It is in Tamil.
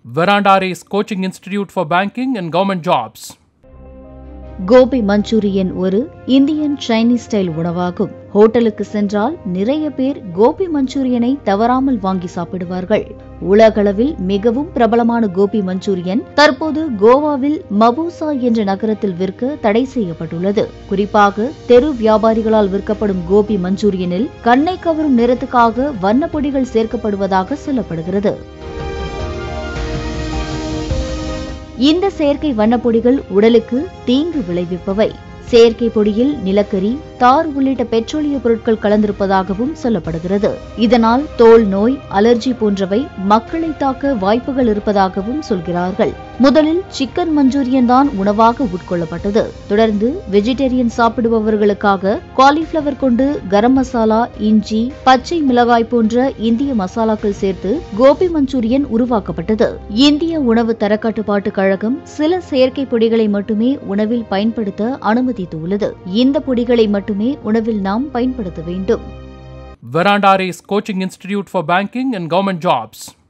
Verandares Coaching Institute for Banking and Government Jobs. Gobi manchurian ஒரு இந்தியன் சைனீஸ் ஸ்டைல் உணவாகும் ஹோட்டலுக்கு சென்றால் நிறைய பேர் கோபி மஞ்சூரியனை தவறாமல் வாங்கி சாப்பிடுவார்கள் உலகளவில் மிகவும் பிரபலமான கோபி மஞ்சூரியன் தற்போது கோவாவில் மபூசா என்ற நகரத்தில் விற்க தடை செய்யப்பட்டுள்ளது குறிப்பாக தெரு வியாபாரிகளால் விற்கப்படும் கோபி மஞ்சூரியனில் கண்ணை கவரும் நிறத்துக்காக வண்ணப்பொடிகள் சேர்க்கப்படுவதாக சொல்லப்படுகிறது இந்த செயற்கை வண்ணப்பொடிகள் உடலுக்கு தீங்கு விளைவிப்பவை செயற்கை பொடியில் நிலக்கரி தார் உள்ளிட்ட பெட்ரோலிய பொருட்கள் கலந்திருப்பதாகவும் சொல்லப்படுகிறது இதனால் தோல் நோய் அலர்ஜி போன்றவை மக்களை தாக்க வாய்ப்புகள் இருப்பதாகவும் சொல்கிறார்கள் முதலில் சிக்கன் மஞ்சூரியன் தான் உணவாக உட்கொள்ளப்பட்டது தொடர்ந்து வெஜிடேரியன் சாப்பிடுபவர்களுக்காக காலிஃபிளவர் கொண்டு கரம் மசாலா இஞ்சி பச்சை மிளகாய் போன்ற இந்திய மசாலாக்கள் சேர்த்து கோபி மஞ்சூரியன் உருவாக்கப்பட்டது இந்திய உணவு தரக்கட்டுப்பாட்டு கழகம் சில செயற்கை பொடிகளை மட்டுமே உணவில் பயன்படுத்த அனுமதித்துள்ளது இந்த பொடிகளை மட்டுமே உணவில் நாம் பயன்படுத்த வேண்டும் Verandares Coaching Institute for Banking and Government Jobs.